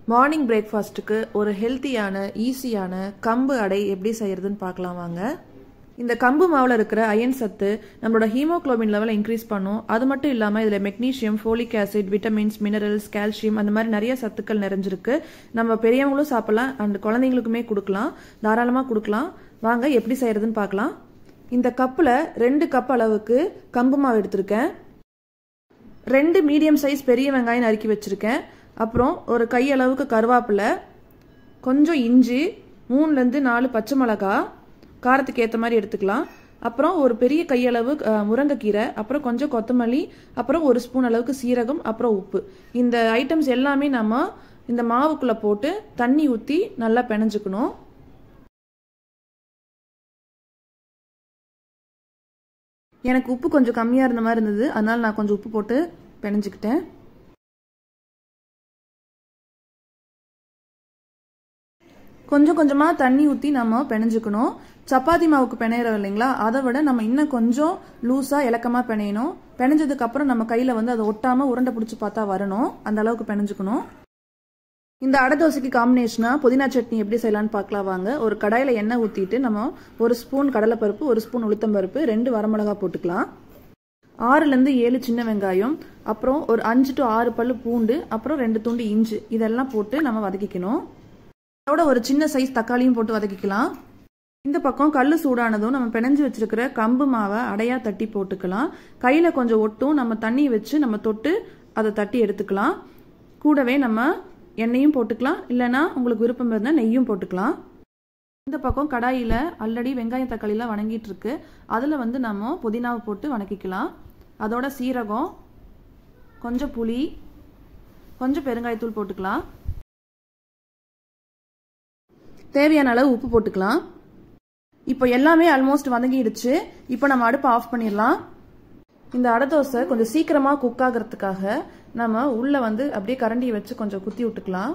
morning பிரேக்ஃபாஸ்ட்டுக்கு ஒரு ஹெல்த்தியான ஈஸியான கம்பு அடை எப்படி செய்யறதுன்னு பார்க்கலாம் வாங்க இந்த கம்பு மாவில் இருக்கிற அயன் சத்து நம்மளோட ஹீமோக்ளோபின் லெவலை இன்க்ரீஸ் பண்ணும் அது மட்டும் இல்லாமல் இதில் magnesium folic acid vitamins minerals calcium அந்த மாதிரி நிறைய சத்துக்கள் நிறைஞ்சிருக்கு நம்ம பெரியவங்களும் சாப்பிடலாம் அண்ட் குழந்தைங்களுக்குமே கொடுக்கலாம் தாராளமாக கொடுக்கலாம் வாங்க எப்படி செய்யறதுன்னு பார்க்கலாம் இந்த கப்பில் ரெண்டு கப் அளவுக்கு கம்பு மாவு எடுத்திருக்கேன் ரெண்டு மீடியம் சைஸ் பெரிய வெங்காயம் நறுக்கி வச்சுருக்கேன் அப்புறம் ஒரு கையளவுக்கு கருவேப்பிலை கொஞ்சம் இஞ்சி மூணுலேருந்து நாலு பச்சை மிளகா காரத்துக்கு ஏற்ற மாதிரி எடுத்துக்கலாம் அப்புறம் ஒரு பெரிய கையளவு முருங்கைக்கீரை அப்புறம் கொஞ்சம் கொத்தமல்லி அப்புறம் ஒரு ஸ்பூன் அளவுக்கு சீரகம் அப்புறம் உப்பு இந்த ஐட்டம்ஸ் எல்லாமே நம்ம இந்த மாவுக்குள்ளே போட்டு தண்ணி ஊற்றி நல்லா பிணைஞ்சுக்கணும் எனக்கு உப்பு கொஞ்சம் கம்மியாக இருந்த மாதிரி இருந்தது அதனால் நான் கொஞ்சம் உப்பு போட்டு பிணைஞ்சிக்கிட்டேன் கொஞ்சம் கொஞ்சமாக தண்ணி ஊற்றி நம்ம பிணைஞ்சுக்கணும் சப்பாத்தி மாவுக்கு பிணையிறோம் இல்லைங்களா அதை விட நம்ம இன்னும் கொஞ்சம் லூஸாக இலக்கமாக பிணையணும் பிணைஞ்சதுக்கு அப்புறம் நம்ம கையில் வந்து அதை ஒட்டாமல் உருண்டை பிடிச்சி பார்த்தா வரணும் அந்த அளவுக்கு பிணைஞ்சுக்கணும் இந்த அடை தோசைக்கு காம்பினேஷனாக புதினா சட்னி எப்படி செய்யலான்னு பார்க்கலாம் வாங்க ஒரு கடாயில் எண்ணெய் ஊற்றிட்டு நம்ம ஒரு ஸ்பூன் கடலைப்பருப்பு ஒரு ஸ்பூன் உளுத்தம்பருப்பு ரெண்டு வரமிளகா போட்டுக்கலாம் ஆறுலேருந்து ஏழு சின்ன வெங்காயம் அப்புறம் ஒரு அஞ்சு டு ஆறு பல்லு பூண்டு அப்புறம் ரெண்டு துண்டு இஞ்சி இதெல்லாம் போட்டு நம்ம வதக்கிக்கணும் அதோட ஒரு சின்ன சைஸ் தக்காளியும் போட்டு வதக்கிக்கலாம் இந்த பக்கம் கல் சூடானதும் நம்ம பிணைஞ்சு வச்சிருக்கிற கம்பு மாவை அடையா தட்டி போட்டுக்கலாம் கையில் கொஞ்சம் ஒட்டும் நம்ம தண்ணி வச்சு நம்ம தொட்டு அதை தட்டி எடுத்துக்கலாம் கூடவே நம்ம எண்ணெயும் போட்டுக்கலாம் இல்லைன்னா உங்களுக்கு விருப்பம் இருந்தால் நெய்யும் போட்டுக்கலாம் இந்த பக்கம் கடாயில் ஆல்ரெடி வெங்காயம் தக்காளிலாம் வணங்கிட்டு இருக்கு அதில் வந்து நம்ம புதினாவை போட்டு வணக்கிக்கலாம் அதோட சீரகம் கொஞ்சம் புளி கொஞ்சம் பெருங்காயத்தூள் போட்டுக்கலாம் தேவையான அளவு உப்பு போட்டுக்கலாம் இப்போ எல்லாமே ஆல்மோஸ்ட் வதங்கிடுச்சு இப்போ நம்ம அடுப்பை ஆஃப் பண்ணிடலாம் இந்த அடை தோசை கொஞ்சம் சீக்கிரமாக குக் ஆகிறதுக்காக நம்ம உள்ளே வந்து அப்படியே கரண்டியை வச்சு கொஞ்சம் குத்தி விட்டுக்கலாம்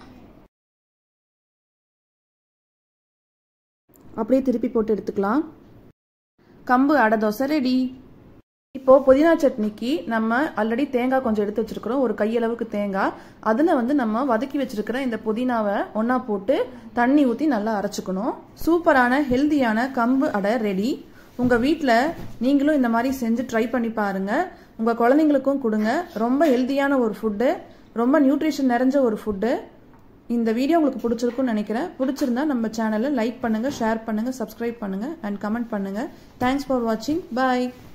அப்படியே திருப்பி போட்டு எடுத்துக்கலாம் கம்பு அடை தோசை ரெடி இப்போ புதினா சட்னிக்கு நம்ம ஆல்ரெடி தேங்காய் கொஞ்சம் எடுத்து வச்சிருக்கிறோம் ஒரு கையளவுக்கு தேங்காய் அதில் வந்து நம்ம வதக்கி வச்சிருக்கிற இந்த புதினாவை ஒன்றா போட்டு தண்ணி ஊற்றி நல்லா அரைச்சிக்கணும் சூப்பரான ஹெல்தியான கம்பு அடை ரெடி உங்கள் வீட்டில் நீங்களும் இந்த மாதிரி செஞ்சு ட்ரை பண்ணி பாருங்கள் உங்கள் குழந்தைங்களுக்கும் கொடுங்க ரொம்ப ஹெல்தியான ஒரு ஃபுட்டு ரொம்ப நியூட்ரிஷன் நிறைஞ்ச ஒரு ஃபுட்டு இந்த வீடியோ உங்களுக்கு பிடிச்சிருக்கும்னு நினைக்கிறேன் பிடிச்சிருந்தா நம்ம சேனலை லைக் பண்ணுங்கள் ஷேர் பண்ணுங்கள் சப்ஸ்கிரைப் பண்ணுங்கள் அண்ட் கமெண்ட் பண்ணுங்கள் தேங்க்ஸ் ஃபார் வாட்சிங் பாய்